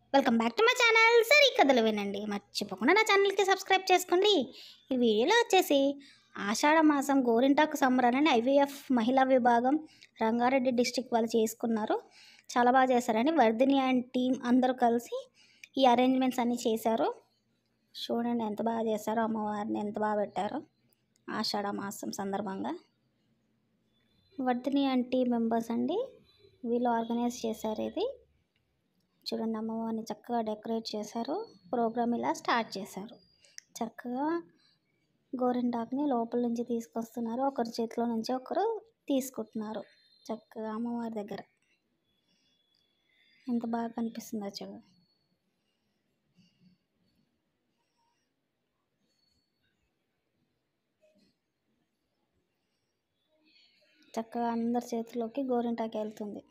welcome back to my channel సరే ఈ కథలు వినండి మర్చిపోకుండా నా ఛానల్కి సబ్స్క్రైబ్ చేసుకోండి ఈ వీడియోలో వచ్చేసి ఆషాఢ మాసం గోరింటాకు సంబరాలని ఐవీఎఫ్ మహిళా విభాగం రంగారెడ్డి డిస్టిక్ వాళ్ళు చేసుకున్నారు చాలా బాగా చేశారండి వర్ధిని అండ్ టీం అందరూ కలిసి ఈ అరేంజ్మెంట్స్ అన్నీ చేశారు చూడండి ఎంత బాగా చేశారో అమ్మవారిని ఎంత బాగా పెట్టారో ఆషాఢ మాసం సందర్భంగా వర్ధిని అండ్ టీం మెంబర్స్ అండి వీళ్ళు ఆర్గనైజ్ చేశారు ఇది చూడండి అమ్మవారిని చక్కగా డెకరేట్ చేశారు ప్రోగ్రామ్ ఇలా స్టార్ట్ చేశారు చక్కగా గోరింటాకుని లోపల నుంచి తీసుకొస్తున్నారు ఒకరి చేతిలో నుంచి ఒకరు తీసుకుంటున్నారు చక్కగా అమ్మవారి దగ్గర ఎంత బాగా కనిపిస్తుందో చూడు చక్కగా అందరి చేతిలోకి గోరింటాకు వెళ్తుంది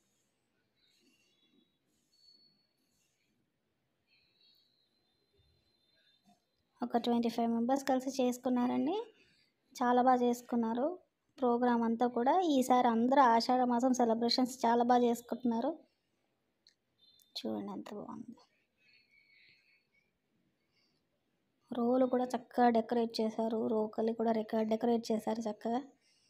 ఒక ట్వంటీ ఫైవ్ మెంబర్స్ కలిసి చేసుకున్నారండి చాలా బాగా చేసుకున్నారు ప్రోగ్రామ్ అంతా కూడా ఈసారి అందరూ ఆషాఢ మాసం సెలబ్రేషన్స్ చాలా బాగా చేసుకుంటున్నారు చూడండి ఎంత బాగుంది రోలు కూడా చక్కగా డెకరేట్ చేశారు రోకలి కూడా రెక డెకరేట్ చేశారు చక్కగా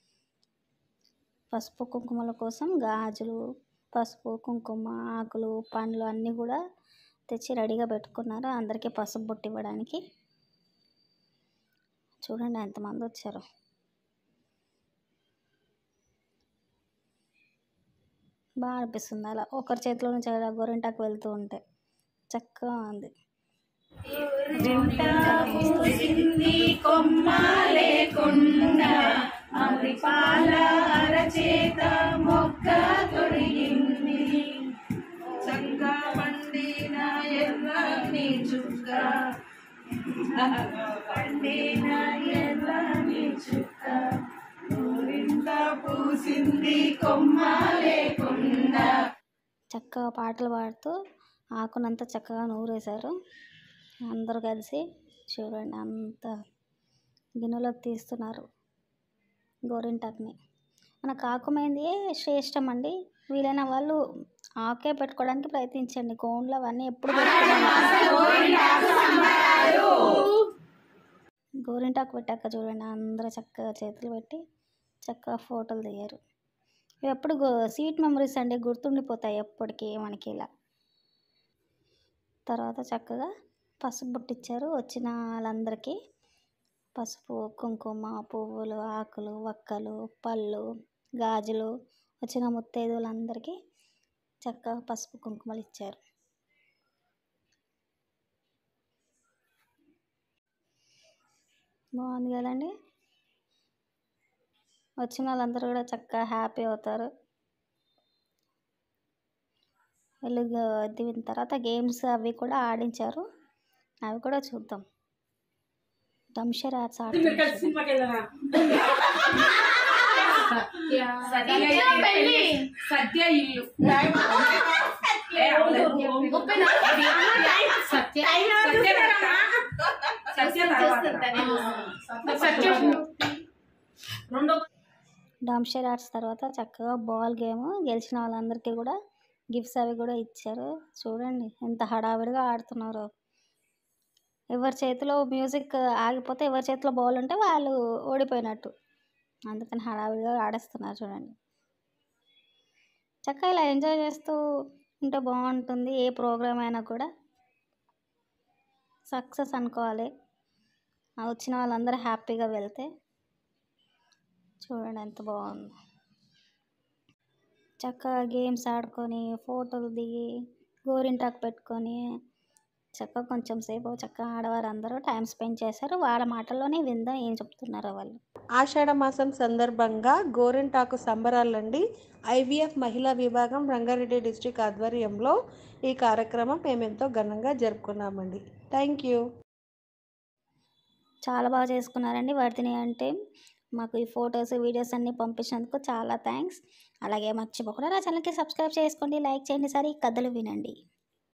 పసుపు కుంకుమల కోసం గాజులు పసుపు కుంకుమ ఆకులు పండ్లు అన్నీ కూడా తెచ్చి రెడీగా పెట్టుకున్నారు అందరికీ పసుపు బొట్టు ఇవ్వడానికి చూడండి ఎంతమంది వచ్చారు బాగా అనిపిస్తుంది అలా ఒకరి చేతిలో నుంచి అలా గోరింటాకు వెళ్తూ ఉంటే చక్కగా ఉంది పూసింది కొమ్మ లేకుండా అమృపాల అరచేత మొక్క తొడిగింది చక్కగా పండిన ఎర్రని చుక్క పండిన ఎర్రని చుక్క ఊరింట పూసింది కొమ్మ లేకుండా చక్కగా పాటలు పాడుతూ ఆకునంతా చక్కగా నూరేశారు అందరూ కలిసి చూడండి అంత గిన్నెలోకి తీస్తున్నారు గోరింటాకుని మనకు ఆకుమైంది శ్రేష్టం అండి వీలైన వాళ్ళు ఆకే పెట్టుకోవడానికి ప్రయత్నించండి కోన్లు అవన్నీ ఎప్పుడు గోరింటాకు పెట్టాక చూడండి అందరూ చక్కగా చేతులు పెట్టి చక్కగా ఫోటోలు దిగారు ఇవి ఎప్పుడు స్వీట్ మెమరీస్ అండి గుర్తుండిపోతాయి ఎప్పటికీ మనకి ఇలా తర్వాత చక్కగా పసుపు బుట్టిచ్చారు వచ్చిన వాళ్ళందరికీ పసుపు కుంకుమ పువ్వులు ఆకులు వక్కలు పళ్ళు గాజులు వచ్చిన ముత్తైదువులందరికీ చక్కగా పసుపు కుంకుమలు ఇచ్చారు బాగుంది కదండి వచ్చిన వాళ్ళందరూ కూడా చక్కగా హ్యాపీ అవుతారు వీళ్ళు గ- దిగిన తర్వాత గేమ్స్ అవి కూడా ఆడించారు అవి కూడా చూద్దాం డంషర్ ఆర్ట్స్ ఆడుతున్నారు సత్య ఇల్లు సత్య సత్య రెండో డంషర్ ఆర్ట్స్ తర్వాత చక్కగా బాల్ గేమ్ గెలిచిన వాళ్ళందరికీ కూడా గిఫ్ట్స్ అవి కూడా ఇచ్చారు చూడండి ఎంత హడావిడిగా ఆడుతున్నారో ఎవరి చేతిలో మ్యూజిక్ ఆగిపోతే ఎవరి చేతిలో బాల్ ఉంటే వాళ్ళు ఓడిపోయినట్టు అందుకని హడావిడిగా ఆడేస్తున్నారు చూడండి చక్కగా ఇలా ఎంజాయ్ చేస్తూ ఉంటే బాగుంటుంది ఏ ప్రోగ్రామ్ అయినా కూడా సక్సెస్ అనుకోవాలి ఆ వచ్చిన వాళ్ళందరూ హ్యాపీగా వెళ్తే చూడండి ఎంత బాగుంది చక్కగా గేమ్స్ ఆడుకొని ఫోటోలు దిగి గోరింటాకు పెట్టుకొని చక్కగా కొంచెం సేపు చక్కగా ఆడవారు అందరూ టైం స్పెండ్ చేశారు వాళ్ళ మాటల్లోనే విందాం ఏం చెప్తున్నారో వాళ్ళు ఆషాఢ మాసం సందర్భంగా గోరింటాకు సంబరాలండి ఐవీఎఫ్ మహిళా విభాగం రంగారెడ్డి డిస్ట్రిక్ట్ ఆధ్వర్యంలో ఈ కార్యక్రమం మేము ఎంతో ఘనంగా జరుపుకున్నామండి థ్యాంక్ యూ చాలా బాగా చేసుకున్నారండి వర్తిని అంటే మాకు ఈ ఫొటోస్ వీడియోస్ అన్నీ పంపించినందుకు చాలా థ్యాంక్స్ అలాగే మర్చిపోకుండా నా ఛానల్కి సబ్స్క్రైబ్ చేసుకోండి లైక్ చేయండి సరే ఈ కథలు వినండి